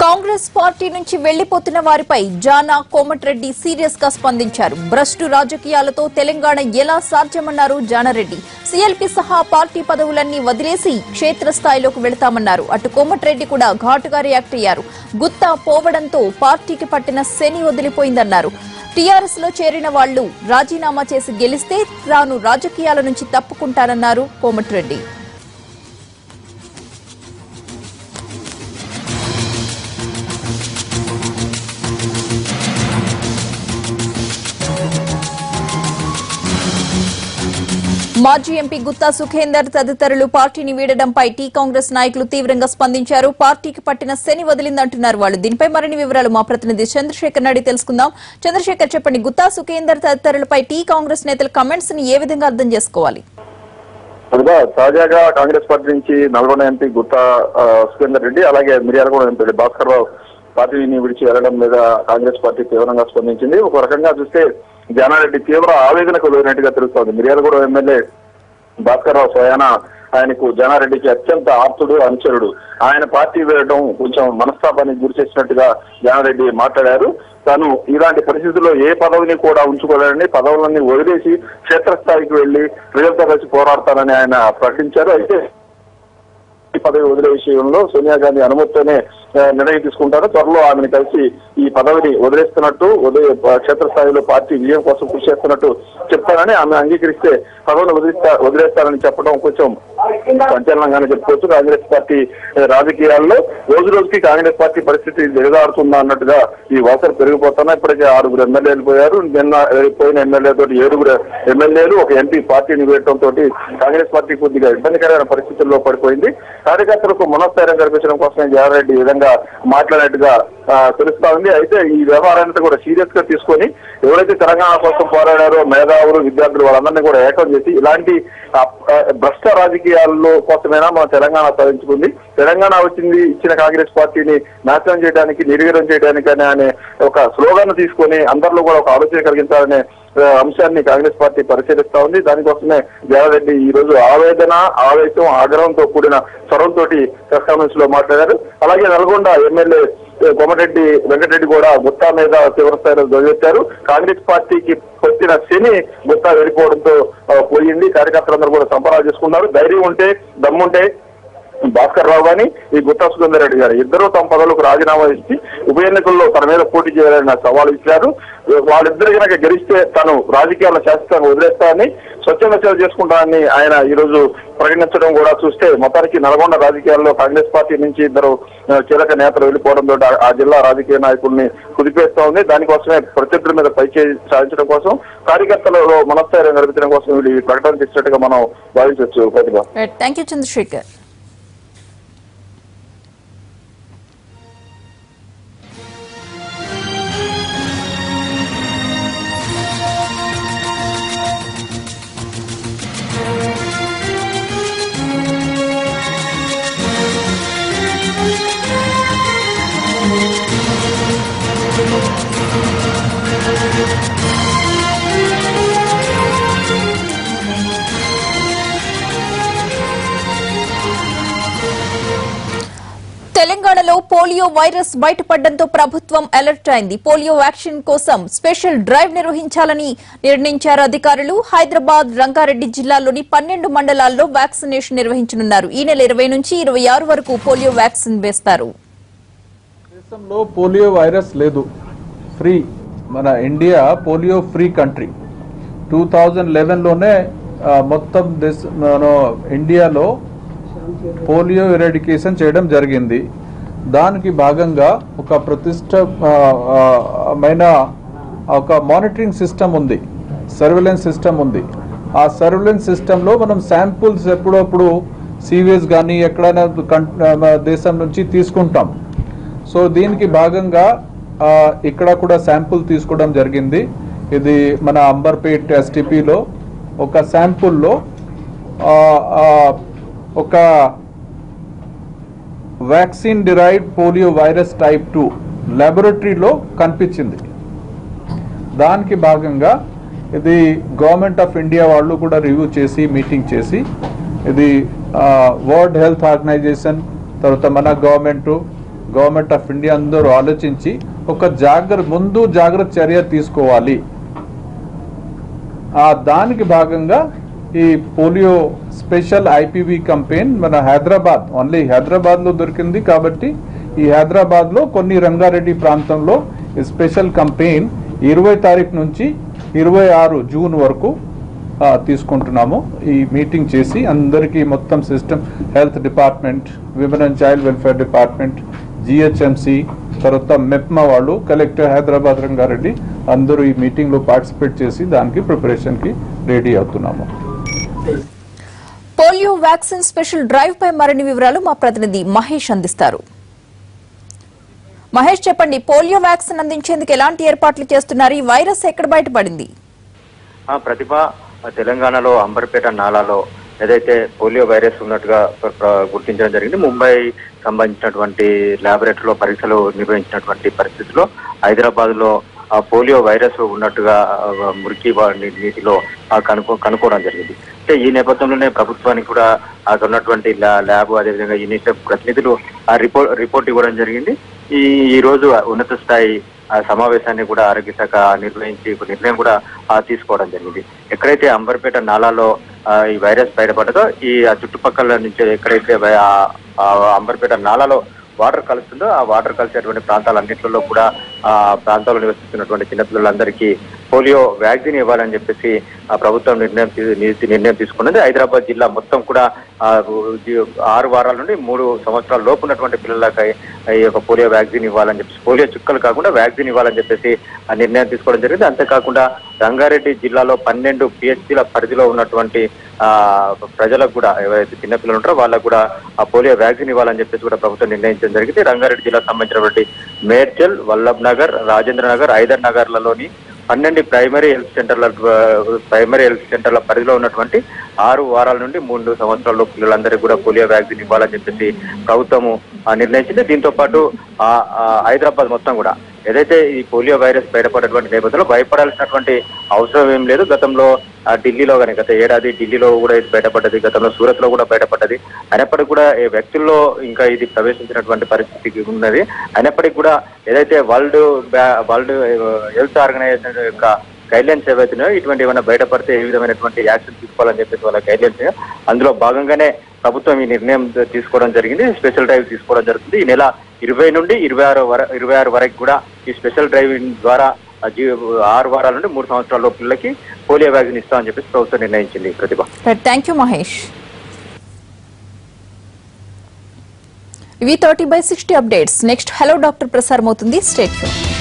Congress party నుంచి వెళ్లిపోతున్న వారిపై జానా Komatireddy serious గా స్పందించారు భ్రష్టు రాజకీయాలతో తెలంగాణ ఎలా సాధ్యమన్నారు జానారెడ్డి సీఎల్పీ సహా పార్టీ పదవులన్నీ వదిలేసి క్షేత్రస్థాయిలోకి వెళతామన్నారు అటు కోమటిరెడ్డి కూడా ఘాటుగా రియాక్ట్ అయ్యారు గుత్తా పోవడంతో పార్టీకి పట్టిన శని వదిలిపోయిందన్నారు టీఆర్ఎస్ లో చేరిన వాళ్లు రాజీనామా చేసి గెలిస్తే తాను రాజకీయాల నుంచి తప్పుకుంటానన్నారు కోమటిరెడ్డి మాజీ ఎంపీ గుత్తా సుఖేందర్ తదితరులు పార్టీని వీడడంపై టీ కాంగ్రెస్ నాయకులు తీవ్రంగా స్పందించారు పార్టీకి పట్టిన శని వదిలిందంటున్నారు వాళ్ళు దీనిపై మరిన్ని వివరాలు మా ప్రతినిధి చంద్రశేఖర్ నాడి తెలుసుకుందాం చంద్రశేఖర్ చెప్పండి గుత్తా సుఖేందర్ తదితరులపై టీ కాంగ్రెస్ నేతల కమెంట్స్ ని ఏ విధంగా అర్థం చేసుకోవాలి ముందుగా తాజాగా కాంగ్రెస్ పార్టీ నుంచి నల్గొండ ఎంపీ గుత్తా ఆ, సుఖేందర్ రెడ్డి అలాగే మిర్యాలగూడ ఎంపీ భాస్కర్ రావు పార్టీని విడిచి వెళ్లడం మీద కాంగ్రెస్ పార్టీ తీవ్రంగా స్పందించింది ఒక రకంగా చూస్తే జానారెడ్డి తీవ్ర ఆవేదనకు లోనట్టుగా తెలుస్తోంది మిర్యాలగూడ ఎమ్మెల్యే భాస్కర్ రావు స్వయాన ఆయనకు జానారెడ్డికి అత్యంత ఆప్తుడు అనుచరుడు ఆయన పార్టీ వేయడం కొంచెం మనస్తాపానికి గురి చేసినట్టుగా జానారెడ్డి మాట్లాడారు తాను ఇలాంటి పరిస్థితుల్లో ఏ పదవిని కూడా ఉంచుకోలేదని పదవులన్నీ వదిలేసి క్షేత్రస్థాయికి వెళ్లి ప్రజలతో కలిసి పోరాడతానని ఆయన ప్రకటించారు అయితే ఈ పదవి వదిలే విషయంలో సోనియా గాంధీ అనుమతితోనే ఆ, నిర్ణయం తీసుకుంటారు త్వరలో ఆమెను కలిసి ఈ పదవిని వదిలేస్తున్నట్టు ఉదయ క్షేత్రస్థాయిలో పార్టీ విజయం కోసం కృషి చేస్తున్నట్టు చెప్తానని ఆమె అంగీకరిస్తే పదవిని వదిలిస్తా వదిలేస్తారని చెప్పడం కొంచెం సంచలనంగానే చెప్పుకోవచ్చు కాంగ్రెస్ పార్టీ ఆ, రాజకీయాల్లో రోజు రోజుకి కాంగ్రెస్ పార్టీ పరిస్థితి దిగజారుతుందా అన్నట్టుగా ఈ వాసన పెరిగిపోతున్నా ఇప్పటికే ఆరుగురు ఎమ్మెల్యేలు పోయారు నిన్న ఆ, పోయిన ఎమ్మెల్యే తోటి ఏడుగురు ఎమ్మెల్యేలు ఒక ఎంపీ పార్టీని వేయడం తోటి కాంగ్రెస్ పార్టీ కొద్దిగా ఇబ్బందికరమైన పరిస్థితుల్లో పడిపోయింది కార్యకర్తలకు మనస్థైర్యం కల్పించడం కోసమే జయారెడ్డి ఈ విధంగా మాట్లాడినట్టుగా ఆ, తెలుస్తా ఉంది అయితే ఈ వ్యవహారాన్ని కూడా సీరియస్ గా తీసుకొని ఎవరైతే తెలంగాణ కోసం పోరాడారో మేధావులు విద్యార్థులు వాళ్ళందరినీ కూడా ఏకం చేసి ఇలాంటి ఆ, ఆ, భ్రష్ట రాజకీయాల్లో కోసమైనా మన తెలంగాణ సాధించుకుంది తెలంగాణ వచ్చింది ఇచ్చిన కాంగ్రెస్ పార్టీని నాశనం చేయడానికి నిర్వీర్యం చేయడానికి అనే ఒక స్లోగన్ తీసుకొని అందరిలో కూడా ఒక ఆలోచన కలిగించాలనే ఆ, అంశాన్ని కాంగ్రెస్ పార్టీ పరిశీలిస్తా ఉంది దానికోసమే జయారెడ్డి ఈ రోజు ఆవేదన ఆవేశం ఆగ్రహంతో కూడిన స్వరంతో ప్రెస్ కాన్ఫరెన్స్ లో మాట్లాడారు అలాగే నల్గొండ ఎమ్మెల్యే కోమటిరెడ్డి వెంకటరెడ్డి కూడా గుత్తా మీద తీవ్ర స్థాయిలో ధ్వజెత్తారు కాంగ్రెస్ పార్టీకి వచ్చిన శని గుత్తా వెళ్ళిపోవడంతో ఆ, పోయింది కార్యకర్తలందరూ కూడా సంపరాలు చేసుకున్నారు ధైర్యం ఉంటే దమ్ముంటే భాస్కర్ రావు గాని ఈ గుత్తా సురేందర్ రెడ్డి గారు ఇద్దరు తమ పదవులకు రాజీనామా ఇచ్చి ఉప ఎన్నికల్లో తన మీద పోటీ చేయాలని సవాల్ ఇచ్చారు వాళ్ళిద్దరు కనుక గెలిస్తే తాను రాజకీయాలను శాశ్వతంగా వదిలేస్తానని స్వచ్ఛంద సేవ చేసుకుంటానని ఆయన ఈ రోజు ప్రకటించడం కూడా చూస్తే మొత్తానికి నల్గొండ రాజకీయాల్లో కాంగ్రెస్ పార్టీ నుంచి ఇద్దరు ఆ, కీలక నేతలు వెళ్ళిపోవడంతో ఆ- ఆ జిల్లా రాజకీయ నాయకుల్ని కుదిపేస్తా ఉంది దానికోసమే ప్రత్యర్థుల మీద పైచే సాధించడం కోసం కార్యకర్తలలో మనస్థైర్యం కల్పించడం కోసం వీళ్ళు ఈ ప్రకటన చేసినట్టుగా మనం భావించవచ్చు ప్రతిభ థ్యాంక్ యూ చంద్రశేఖర్ తెలంగాణలో పోలియో వైరస్ బయటపడడంతో ప్రభుత్వం అలర్ట్ అయింది పోలియో వ్యాక్సిన్ కోసం స్పెషల్ డ్రైవ్ నిర్వహించాలని నిర్ణయించారు అధికారులు హైదరాబాద్ రంగారెడ్డి జిల్లాలోని పన్నెండు మండలాల్లో వ్యాక్సినేషన్ నిర్వహించనున్నారు ఈ నెల ఇరవై నుంచి ఇరవై ఆరు వరకు పోలియో వ్యాక్సిన్ వేస్తారు దేశంలో పోలియో వైరస్ లేదు ఫ్రీ మన India polio free country two thousand లెవెన్లోనే మొత్తం దేశ మన ఇండియాలో పోలియో ఎరాడికేషన్ చేయడం జరిగింది దానికి భాగంగా ఒక ప్రతిష్టమైన ఒక మానిటరింగ్ సిస్టమ్ ఉంది సర్వేలెన్స్ సిస్టమ్ ఉంది ఆ సర్వేలెన్స్ సిస్టంలో మనం శాంపుల్స్ ఎప్పుడప్పుడు సీవేజ్ కానీ ఎక్కడైనా కం- మన దేశం నుంచి తీసుకుంటాం సో దీనికి భాగంగా ఆ, ఇక్కడ కూడా శాంపుల్ తీసుకోవడం జరిగింది ఇది మన అంబర్పేట్ ఎస్టిపిలో ఒక శాంపుల్లో ఆ, ఆ, ఒక vaccine derived polio virus type two లాబొరేటరీలో కనిపించింది దానికి భాగంగా ఇది గవర్నమెంట్ ఆఫ్ ఇండియా వాళ్ళు కూడా రివ్యూ చేసి మీటింగ్ చేసి ఇది వరల్డ్ హెల్త్ ఆర్గనైజేషన్ తర్వాత మన గవర్నమెంట్ గవర్నమెంట్ ఆఫ్ ఇండియా అందరూ ఆలోచించి ఒక జాగ్రత్త ముందు జాగ్రత్త చర్య తీసుకోవాలి ఆ దానికి భాగంగా ఈ పోలియో స్పెషల్ ఐపీవీ కంపెయిన్ మన హైదరాబాద్ ఓన్లీ హైదరాబాద్ లో దొరికింది కాబట్టి ఈ హైదరాబాద్ లో కొన్ని రంగారెడ్డి ప్రాంతంలో ఈ స్పెషల్ కంపెయిన్ ఇరవై తారీఖు నుంచి ఇరవై ఆరు జూన్ వరకు ఆ, తీసుకుంటున్నాము ఈ మీటింగ్ చేసి అందరికీ మొత్తం system health department women and child welfare department GHMC తర్వాత మెప్మా వాళ్ళు కలెక్టర్ హైదరాబాద్ రంగారెడ్డి అందరూ ఈ మీటింగ్ లో పార్టిసిపేట్ చేసి దానికి ప్రిపరేషన్ కి రెడీ అవుతున్నాము పోలియో వ్యాక్సిన్ స్పెషల్ డ్రైవ్ పై మరిన్ని వివరాలు మా ప్రతినిధి మహేష్ అందిస్తారు మహేష్ చెప్పండి పోలియో వ్యాక్సిన్ అందించేందుకు ఎలాంటి ఏర్పాట్లు చేస్తున్నారు ఈ వైరస్ ఎక్కడ బయటపడింది ఆ ప్రతిభ ఆ తెలంగాణలో అంబర్పేట నాలాలో ఏదైతే పోలియో వైరస్ ఉన్నట్టుగా ప్ర- ప్ర- గుర్తించడం జరిగింది ముంబై సంబంధించినటువంటి ల్యాబొరేటరీలో పరీక్షలు నిర్వహించినటువంటి పరిస్థితిలో హైదరాబాద్ లో ఆ పోలియో వైరస్ ఉన్నట్టుగా ఆ, మురికి వా- నీ- నీటిలో ఆ, కనుక్కో కనుక్కోవడం జరిగింది అంటే ఈ నేపథ్యంలోనే ప్రభుత్వానికి కూడా అక్కడ ఉన్నటువంటి ల్యా- ల్యాబ్ అదేవిధంగా యూనిసెఫ్ ప్రతినిధులు ఆ రిపోర్ట్ రిపోర్ట్ ఇవ్వడం జరిగింది ఈ ఈ రోజు ఉన్నత స్థాయి ఆ సమావేశాన్ని కూడా ఆరోగ్య శాఖ నిర్వహించి ఒక నిర్ణయం కూడా ఆ, తీసుకోవడం జరిగింది ఎక్కడైతే అంబర్పేట నాలాలో ఆ, ఈ వైరస్ బయటపడదో ఈ ఆ చుట్టుపక్కల నుంచి ఎక్కడైతే వై- ఆ- ఆ అంబర్పేట నాలాలో వాటర్ కలుస్తుందో ఆ వాటర్ కలిసేటువంటి ప్రాంతాలన్నింటిలో కూడా ఆ ప్రాంతాల్లో నివసిస్తున్నటువంటి చిన్నపిల్లలందరికీ పోలియో వ్యాక్సిన్ ఇవ్వాలని చెప్పేసి ఆ ప్రభుత్వం నిర్ణయం తీ- ని- నిర్ణయం తీసుకున్నది హైదరాబాద్ జిల్లా మొత్తం కూడా ఆ, జీ- ఆరు వారాల నుండి మూడు సంవత్సరాల లోపు ఉన్నటువంటి పిల్లలకి ఈ యొక్క పోలియో వ్యాక్సిన్ ఇవ్వాలని చెప్పేసి పోలియో చుక్కలు కాకుండా వ్యాక్సిన్ ఇవ్వాలని చెప్పేసి ఆ నిర్ణయం తీసుకోవడం జరిగింది అంతేకాకుండా రంగారెడ్డి జిల్లాలో పన్నెండు పిహెచ్సిల పరిధిలో ఉన్నటువంటి ఆ ప్రజలకు కూడా ఎవరైతే చిన్నపిల్లలు ఉంటారో వాళ్ళకు కూడా ఆ పోలియో వ్యాక్సిన్ ఇవ్వాలని చెప్పేసి కూడా ప్రభుత్వం నిర్ణయించడం జరిగింది రంగారెడ్డి జిల్లాకు సంబంధించినటువంటి మేడ్చల్ వల్లభ్ నగర్ రాజేంద్ర నగర్ ఐదర్ నగర్లలోని పన్నెండు ప్రైమరీ హెల్త్ సెంటర్ల ప్రైమరీ హెల్త్ సెంటర్ల పరిధిలో ఉన్నటువంటి ఆరు వారాల నుండి మూడు సంవత్సరాల పిల్లలందరికీ కూడా పోలియో వ్యాక్సిన్ ఇవ్వాలని చెప్పేసి ప్రభుత్వము ఆ, నిర్ణయించింది దీంతో పాటు ఆ, ఆ, హైదరాబాద్ మొత్తం కూడా ఏదైతే ఈ పోలియో వైరస్ బయటపడేటువంటి నేపథ్యంలో భయపడాల్సినటువంటి అవసరం ఏం లేదు గతంలో ఆ, ఢిల్లీలో కానీ గత ఏడాది ఢిల్లీలో కూడా ఇది బయటపడ్డది గతంలో సూరత్ లో కూడా బయటపడ్డది అయినప్పటికీ కూడా ఈ వ్యక్తుల్లో ఇంకా ఇది ప్రవేశించినటువంటి పరిస్థితి ఉన్నది అయినప్పటికీ కూడా ఏదైతే వరల్డ్ బ్యా- వరల్డ్ హెల్త్ ఆర్గనైజేషన్ యొక్క గైడ్లైన్స్ ఏవైతున్నాయో ఇటువంటి ఏమైనా బయటపడితే ఏ విధమైనటువంటి యాక్షన్ తీసుకోవాలని చెప్పేసి వాళ్ళ గైడ్లైన్స్ అందులో భాగంగానే ప్రభుత్వం ఈ నిర్ణయం తీసుకోవడం జరిగింది స్పెషల్ డ్రైవ్ తీసుకోవడం జరుగుతుంది ఈ నెల ఇరవై నుండి ఇరవై ఆరు వర ఇరవై ఆరు వరకు కూడా ఈ స్పెషల్ డ్రైవ్ ద్వారా ఆ జీ- ఆరు వారాల నుండి మూడు సంవత్సరాల లోపు పిల్లలకి పోలియో వ్యాక్సిన్ ఇస్తామని చెప్పేసి ప్రభుత్వం నిర్ణయించింది ప్రతిభ థ్యాంక్ యూ మహేష్ ఇవి thirty by sixty updates next hello doctor ప్రసారం అవుతుంది స్టేట్